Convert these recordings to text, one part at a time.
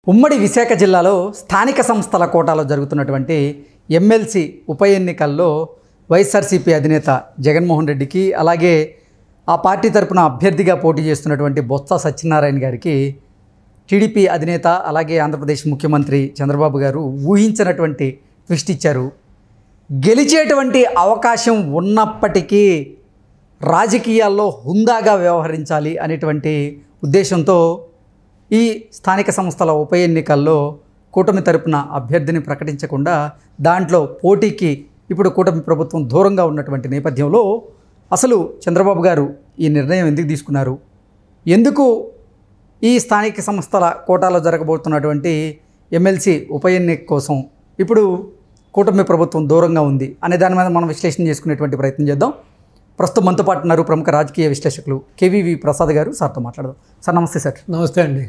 ఉమ్మడి విశాఖ జిల్లాలో స్థానిక సంస్థల కోటాలో జరుగుతున్నటువంటి ఎమ్మెల్సీ ఉప ఎన్నికల్లో వైఎస్ఆర్సీపీ అధినేత జగన్మోహన్ రెడ్డికి అలాగే ఆ పార్టీ తరపున అభ్యర్థిగా పోటీ చేస్తున్నటువంటి బొత్స సత్యనారాయణ గారికి టీడీపీ అధినేత అలాగే ఆంధ్రప్రదేశ్ ముఖ్యమంత్రి చంద్రబాబు గారు ఊహించినటువంటి ట్విస్ట్ ఇచ్చారు గెలిచేటువంటి అవకాశం ఉన్నప్పటికీ రాజకీయాల్లో హుందాగా వ్యవహరించాలి అనేటువంటి ఉద్దేశంతో ఈ స్థానిక సంస్థల ఉప ఎన్నికల్లో కూటమి తరపున అభ్యర్థిని ప్రకటించకుండా దాంట్లో పోటీకి ఇప్పుడు కూటమి ప్రభుత్వం దూరంగా ఉన్నటువంటి నేపథ్యంలో అసలు చంద్రబాబు గారు ఈ నిర్ణయం ఎందుకు తీసుకున్నారు ఎందుకు ఈ స్థానిక సంస్థల కోటాలో జరగబోతున్నటువంటి ఎమ్మెల్సీ ఉప ఎన్నిక కోసం ఇప్పుడు కూటమి ప్రభుత్వం దూరంగా ఉంది అనే దాని మీద మనం విశ్లేషణ చేసుకునేటువంటి ప్రయత్నం చేద్దాం ప్రస్తుతం మనతో పాటు ఉన్నారు ప్రముఖ రాజకీయ విశ్లేషకులు కేవీవి ప్రసాద్ గారు సార్తో మాట్లాడదాం సార్ నమస్తే సార్ నమస్తే అండి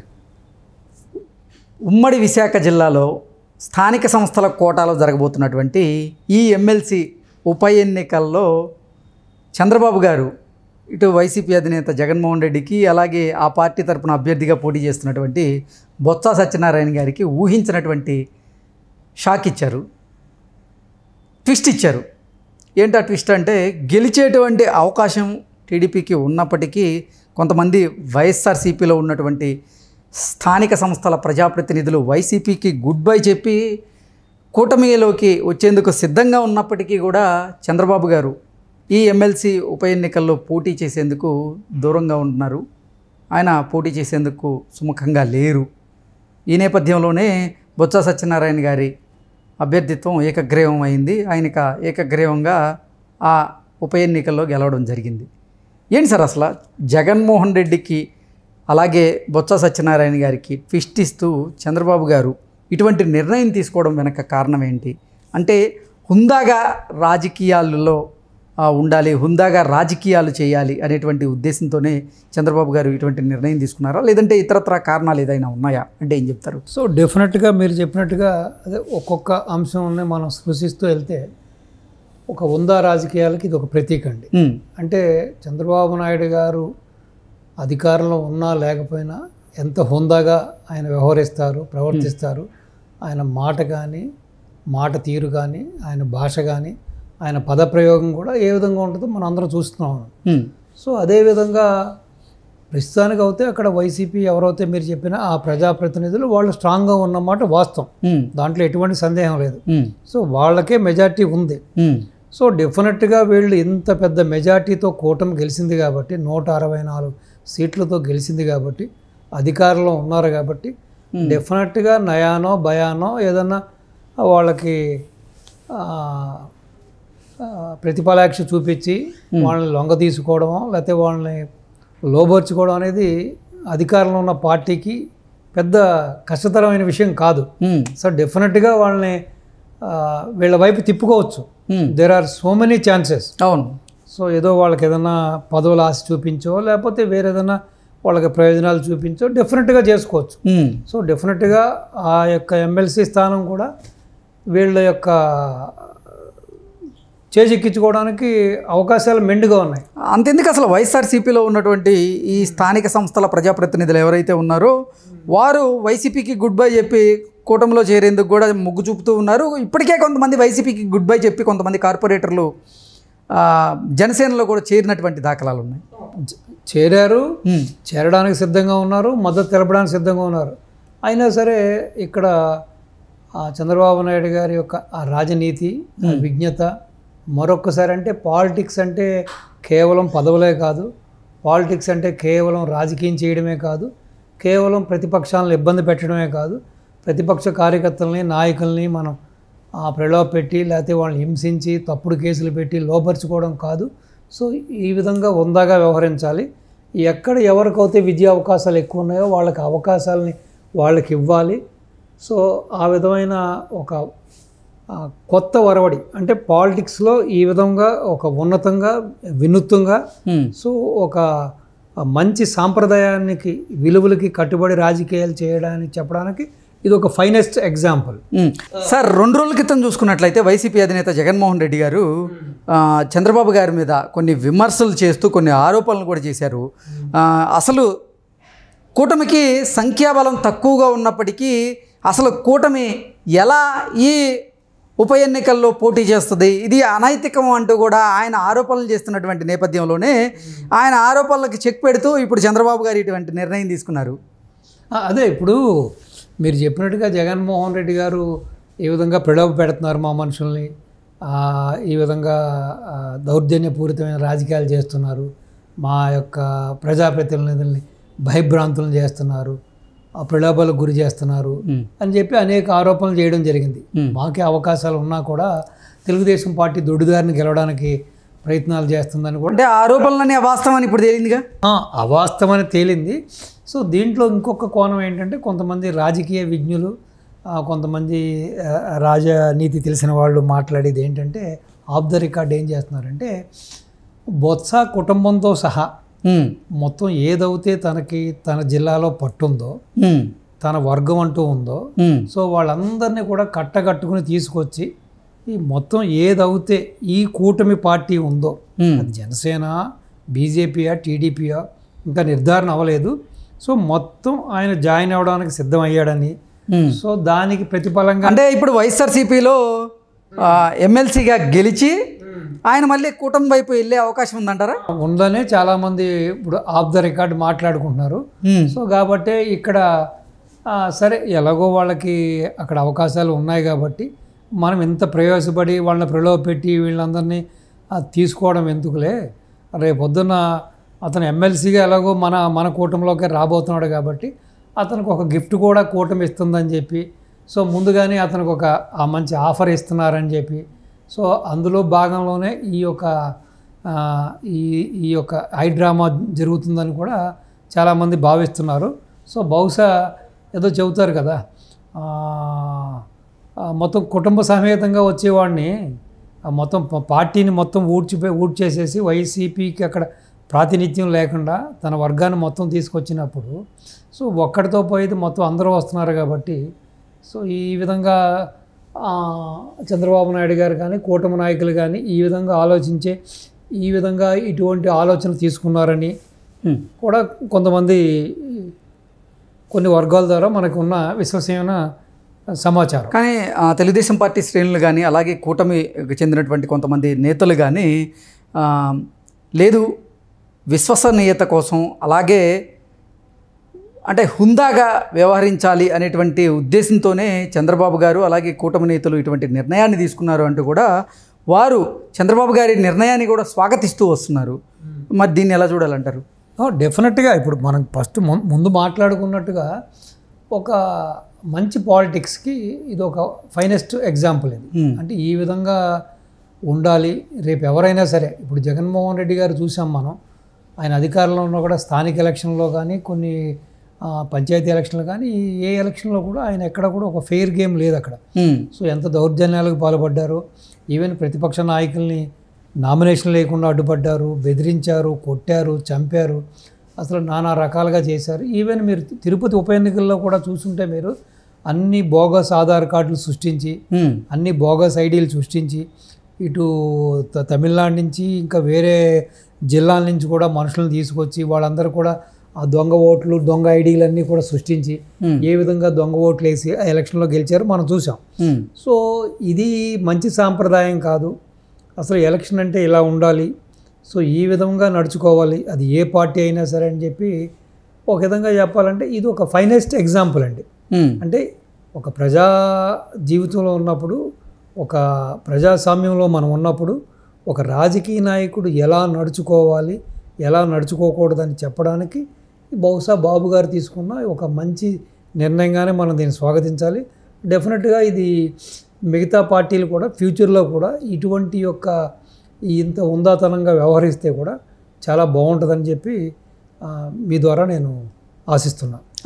ఉమ్మడి విశాఖ జిల్లాలో స్థానిక సంస్థల కోటాలో జరగబోతున్నటువంటి ఈ ఎమ్మెల్సీ ఉప ఎన్నికల్లో చంద్రబాబు గారు ఇటు వైసీపీ అధినేత జగన్మోహన్ రెడ్డికి అలాగే ఆ పార్టీ తరపున అభ్యర్థిగా పోటీ చేస్తున్నటువంటి బొత్స సత్యనారాయణ గారికి ఊహించినటువంటి షాక్ ఇచ్చారు ట్విస్ట్ ఇచ్చారు ఏంటా ట్విస్ట్ అంటే గెలిచేటువంటి అవకాశం టీడీపీకి ఉన్నప్పటికీ కొంతమంది వైఎస్ఆర్సీపీలో ఉన్నటువంటి స్థానిక సంస్థల ప్రజాప్రతినిధులు వైసీపీకి గుడ్ బై చెప్పి కూటమిలోకి వచ్చేందుకు సిద్ధంగా ఉన్నప్పటికీ కూడా చంద్రబాబు గారు ఈ ఎమ్మెల్సీ ఉప ఎన్నికల్లో పోటీ చేసేందుకు దూరంగా ఉంటున్నారు ఆయన పోటీ చేసేందుకు సుముఖంగా లేరు ఈ నేపథ్యంలోనే బొత్స సత్యనారాయణ గారి అభ్యర్థిత్వం ఏకగ్రీవం అయింది ఆయనక ఏకగ్రీవంగా ఆ ఉప ఎన్నికల్లో గెలవడం జరిగింది ఏంటి సార్ అసలు జగన్మోహన్ రెడ్డికి అలాగే బొత్స సత్యనారాయణ గారికి ట్విస్ట్ ఇస్తూ చంద్రబాబు గారు ఇటువంటి నిర్ణయం తీసుకోవడం వెనక కారణం ఏంటి అంటే హుందాగా రాజకీయాలలో ఆ, ఉండాలి హుందాగా రాజకీయాలు చేయాలి అనేటువంటి ఉద్దేశంతోనే చంద్రబాబు గారు ఇటువంటి నిర్ణయం తీసుకున్నారా లేదంటే ఇతరత్ర కారణాలు ఏదైనా ఉన్నాయా అంటే ఏం చెప్తారు సో డెఫినెట్గా మీరు చెప్పినట్టుగా అదే ఒక్కొక్క అంశంని మనం స్పృశిస్తూ వెళ్తే ఒక ఉందా రాజకీయాలకి ఇది ఒక ప్రతీక అండి ఉమ్, అంటే చంద్రబాబు నాయుడు గారు అధికారంలో ఉన్నా లేకపోయినా ఎంత హుందాగా ఆయన వ్యవహరిస్తారు ప్రవర్తిస్తారు ఆయన మాట కానీ మాట తీరు కానీ ఆయన భాష కానీ ఆయన పదప్రయోగం కూడా ఏ విధంగా ఉంటుందో మనం అందరం చూస్తున్నాం ఉమ్, సో అదేవిధంగా ప్రస్తుతానికి అయితే అక్కడ వైసీపీ ఎవరైతే మీరు చెప్పిన ఆ ప్రజాప్రతినిధులు వాళ్ళు స్ట్రాంగ్గా ఉన్నమాట వాస్తవం ఉమ్, దాంట్లో ఎటువంటి సందేహం లేదు ఉమ్, సో వాళ్ళకే మెజార్టీ ఉంది ఉమ్, సో డెఫినెట్గా వీళ్ళు ఇంత పెద్ద మెజార్టీతో కూటమి గెలిచింది కాబట్టి నూట అరవై నాలుగు సీట్లతో గెలిచింది కాబట్టి అధికారంలో ఉన్నారు కాబట్టి డెఫినెట్గా నయానో భయానో ఏదన్నా వాళ్ళకి ఆ, ఆ, ప్రతిఫలాక్ష చూపించి వాళ్ళని లొంగ తీసుకోవడమో లేకపోతే వాళ్ళని లోబర్చుకోవడం అనేది అధికారంలో ఉన్న పార్టీకి పెద్ద కష్టతరమైన విషయం కాదు ఉమ్, సో డెఫినెట్గా వాళ్ళని ఆ, వీళ్ళ వైపు తిప్పుకోవచ్చు ఉమ్, there are so many chances అవును సో ఏదో వాళ్ళకి ఏదైనా పదవులు ఆశ చూపించో లేకపోతే వేరే ఏదైనా వాళ్ళకి ప్రయోజనాలు చూపించో డెఫినెట్గా చేసుకోవచ్చు ఉమ్, సో డెఫినెట్గా ఆ యొక్క ఎమ్మెల్సీ స్థానం కూడా వీళ్ళ యొక్క చేజెక్కించుకోవడానికి అవకాశాలు మెండుగా ఉన్నాయి అంతెందుకు అసలు వైఎస్ఆర్సీపీలో ఉన్నటువంటి ఈ స్థానిక సంస్థల ప్రజాప్రతినిధులు ఎవరైతే ఉన్నారో వారు వైసీపీకి గుడ్ బై చెప్పి కూటమిలో చేరేందుకు కూడా మొగ్గు చూపుతూ ఉన్నారు ఇప్పటికే కొంతమంది వైసీపీకి గుడ్ బై చెప్పి కొంతమంది కార్పొరేటర్లు ఆ, జనసేనలో కూడా చేరినటువంటి దాఖలాలు ఉన్నాయి చ- చేరారు ఉమ్, చేరడానికి సిద్ధంగా ఉన్నారు మద్దతు తెలపడానికి సిద్ధంగా ఉన్నారు అయినా సరే ఇక్కడ ఆ చంద్రబాబు నాయుడు గారి యొక్క ఆ రాజనీతి ఆ విజ్ఞత మరొక్కసారి అంటే పాలిటిక్స్ అంటే కేవలం పదవులే కాదు పాలిటిక్స్ అంటే కేవలం రాజకీయం చేయడమే కాదు కేవలం ప్రతిపక్షాలను ఇబ్బంది పెట్టడమే కాదు ప్రతిపక్ష కార్యకర్తల్ని నాయకుల్ని మనం ఆ ప్రలోభ పెట్టి లేకపోతే వాళ్ళని హింసించి తప్పుడు కేసులు పెట్టి లోపరుచుకోవడం కాదు సో ఈ విధంగా ఉందాగా వ్యవహరించాలి ఎక్కడ ఎవరికైతే విద్యా అవకాశాలు ఎక్కువ ఉన్నాయో వాళ్ళకి అవకాశాలని వాళ్ళకి ఇవ్వాలి సో ఆ విధమైన ఒక ఆ, కొత్త వరవడి అంటే పాలిటిక్స్లో ఈ విధంగా ఒక ఉన్నతంగా వినూత్నంగా ఉమ్. సో ఒక మంచి సాంప్రదాయానికి విలువలకి కట్టుబడి రాజకీయాలు చేయడానికి చెప్పడానికి ఇది ఒక ఫైనెస్ట్ ఎగ్జాంపుల్ ఉమ్. సార్ రెండు రోజుల క్రితం చూసుకున్నట్లయితే వైసీపీ అధినేత జగన్మోహన్ రెడ్డి గారు ఆ, చంద్రబాబు గారి మీద కొన్ని విమర్శలు చేస్తూ కొన్ని ఆరోపణలు కూడా చేశారు ఆ, అసలు కూటమికి సంఖ్యాబలం తక్కువగా ఉన్నప్పటికీ అసలు కూటమి ఎలా ఈ ఉప ఎన్నికల్లో పోటీ చేస్తుంది ఇది అనైతికం అంటూ కూడా ఆయన ఆరోపణలు చేస్తున్నటువంటి నేపథ్యంలోనే ఆయన ఆరోపణలకు చెక్ పెడుతూ ఇప్పుడు చంద్రబాబు గారు ఇటువంటి నిర్ణయం తీసుకున్నారు ఆ, అదే ఇప్పుడు మీరు చెప్పినట్టుగా జగన్మోహన్ రెడ్డి గారు ఈ విధంగా ప్రలోభ పెడుతున్నారు మా మనుషుల్ని ఆ, ఈ విధంగా ఆ, దౌర్జన్యపూరితమైన రాజకీయాలు చేస్తున్నారు మా యొక్క ప్రజాప్రతినిధుల్ని భయభ్రాంతులను చేస్తున్నారు ఆ ప్రలోభాలకు గురి చేస్తున్నారు ఉమ్. అని చెప్పి అనేక ఆరోపణలు చేయడం జరిగింది ఉమ్. మాకే అవకాశాలు ఉన్నా కూడా తెలుగుదేశం పార్టీ దొడ్డిదారిని గెలవడానికి ప్రయత్నాలు చేస్తుందని కూడా అంటే ఆరోపణలన్నీ అవాస్తవం అని ఇప్పుడు తేలిందిగా ఆ, అవాస్తవని తేలింది సో దీంట్లో ఇంకొక కోణం ఏంటంటే కొంతమంది రాజకీయ విజ్ఞులు ఆ, కొంతమంది ఆ, రాజనీతి తెలిసిన వాళ్ళు మాట్లాడేది ఏంటంటే ఆఫ్ ద రికార్డ్ ఏం చేస్తున్నారంటే బొత్స కుటుంబంతో సహా ఉమ్, మొత్తం ఏదైతే తనకి తన జిల్లాలో పట్టుందో ఉమ్, తన వర్గం అంటూ ఉందో ఉమ్, సో వాళ్ళందరినీ కూడా కట్టకట్టుకుని తీసుకొచ్చి ఈ మొత్తం ఏదైతే ఈ కూటమి పార్టీ ఉందో ఉమ్, అది జనసేన బీజేపీయా టీడీపీయా ఇంకా నిర్ధారణ అవ్వలేదు సో మొత్తం ఆయన జాయిన్ అవ్వడానికి సిద్ధమయ్యాడని ఉమ్. సో దానికి ప్రతిఫలంగా అంటే ఇప్పుడు వైఎస్ఆర్సీపీలో ఎమ్మెల్సీగా గెలిచి ఆయన మళ్ళీ కూటమి వైపు వెళ్ళే అవకాశం ఉందంటారా ఉందనే చాలామంది ఇప్పుడు ఆఫ్ ద రికార్డ్ మాట్లాడుకుంటున్నారు ఉమ్, సో కాబట్టి ఇక్కడ ఆ, సరే ఎలాగో వాళ్ళకి అక్కడ అవకాశాలు ఉన్నాయి కాబట్టి మనం ఇంత ప్రయాసపడి వాళ్ళని ప్రలోభ పెట్టి వీళ్ళందరినీ ఆ, తీసుకోవడం ఎందుకులే రేపొద్దున అతను ఎమ్మెల్సీగా ఎలాగో మన మన కూటమిలోకి రాబోతున్నాడు కాబట్టి అతనికి ఒక గిఫ్ట్ కూడా కూటమి ఇస్తుందని చెప్పి సో ముందుగానే అతనికి ఒక ఆ మంచి ఆఫర్ ఇస్తున్నారని చెప్పి సో అందులో భాగంలోనే ఈ యొక్క ఆ, ఈ ఈ యొక్క ఐ డ్రామా జరుగుతుందని కూడా చాలామంది భావిస్తున్నారు సో బహుశా ఏదో చెబుతారు కదా ఆ, ఆ, మొత్తం కుటుంబ సమేతంగా వచ్చేవాడిని ఆ మొత్తం ప- పార్టీని మొత్తం ఊడ్చిపోయి ఊడ్చేసేసి వైసీపీకి అక్కడ ప్రాతినిధ్యం లేకుండా తన వర్గాన్ని మొత్తం తీసుకొచ్చినప్పుడు సో ఒక్కడితో పోయేది మొత్తం అందరూ వస్తున్నారు కాబట్టి సో ఈ విధంగా ఆ, చంద్రబాబు నాయుడు గారు కానీ కూటమి నాయకులు కానీ ఈ విధంగా ఆలోచించే ఈ విధంగా ఇటువంటి ఆలోచన తీసుకున్నారని ఉమ్. కూడా కొంతమంది కొన్ని వర్గాల ద్వారా మనకు ఉన్న విశ్వసనీయమైన సమాచారం కానీ ఆ, తెలుగుదేశం పార్టీ శ్రేణులు కానీ అలాగే కూటమికి చెందినటువంటి కొంతమంది నేతలు కానీ ఆ, లేదు విశ్వసనీయత కోసం అలాగే అంటే హుందాగా వ్యవహరించాలి అనేటువంటి ఉద్దేశంతోనే చంద్రబాబు గారు అలాగే కూటమి నేతలు ఇటువంటి నిర్ణయాన్ని తీసుకున్నారు అంటూ కూడా వారు చంద్రబాబు గారి నిర్ణయాన్ని కూడా స్వాగతిస్తూ వస్తున్నారు మరి దీన్ని ఎలా చూడాలంటారు డెఫినెట్గా ఇప్పుడు మనం ఫస్ట్ ము- ముందు మాట్లాడుకున్నట్టుగా ఒక మంచి పాలిటిక్స్కి ఇది ఒక ఫైనెస్ట్ ఎగ్జాంపుల్ ఇది Hmm. అంటే ఈ విధంగా ఉండాలి రేపు ఎవరైనా సరే ఇప్పుడు జగన్మోహన్ రెడ్డి గారు చూసాం మనం ఆయన అధికారంలో ఉన్న కూడా స్థానిక ఎలక్షన్లో కానీ కొన్ని ఆ, పంచాయతీ ఎలక్షన్లు కానీ ఈ- ఏ ఎలక్షన్లో కూడా ఆయన ఎక్కడ కూడా ఒక ఫెయిర్ గేమ్ లేదు అక్కడ ఉమ్, సో ఎంత దౌర్జన్యాలకు పాల్పడ్డారు ఈవెన్ ప్రతిపక్ష నాయకుల్ని నామినేషన్ లేకుండా అడ్డుపడ్డారు బెదిరించారు కొట్టారు చంపారు అసలు నానా రకాలుగా చేశారు ఈవెన్ మీరు తిరుపతి ఉప ఎన్నికల్లో కూడా చూసుంటే మీరు అన్ని బోగస్ ఆధార్ కార్డులు సృష్టించి ఉమ్, అన్ని బోగస్ ఐడీలు సృష్టించి ఇటు త- తమిళనాడు నుంచి ఇంకా వేరే జిల్లాల నుంచి కూడా మనుషులను తీసుకొచ్చి వాళ్ళందరూ కూడా ఆ దొంగ ఓట్లు దొంగ ఐడీలన్నీ కూడా సృష్టించి ఉమ్, ఏ విధంగా దొంగ ఓట్లు వేసి ఆ ఎలక్షన్లో గెలిచారో మనం చూసాం ఉమ్, సో ఇది మంచి సాంప్రదాయం కాదు అసలు ఎలక్షన్ అంటే ఇలా ఉండాలి సో ఈ విధంగా నడుచుకోవాలి అది ఏ పార్టీ అయినా సరే అని చెప్పి ఒక విధంగా చెప్పాలంటే ఇది ఒక ఫైనెస్ట్ ఎగ్జాంపుల్ అండి ఉమ్, అంటే ఒక ప్రజా జీవితంలో ఉన్నప్పుడు ఒక ప్రజాస్వామ్యంలో మనం ఉన్నప్పుడు ఒక రాజకీయ నాయకుడు ఎలా నడుచుకోవాలి ఎలా నడుచుకోకూడదని చెప్పడానికి బహుశా బాబు గారు తీసుకున్న ఒక మంచి నిర్ణయంగానే మనం దీన్ని స్వాగతించాలి డెఫినెట్గా ఇది మిగతా పార్టీలు కూడా ఫ్యూచర్లో కూడా ఇటువంటి యొక్క ఈ ఇంత ఉందాతనంగా వ్యవహరిస్తే కూడా చాలా బాగుంటుందని చెప్పి ఆ, మీ ద్వారా నేను ఆశిస్తున్నాను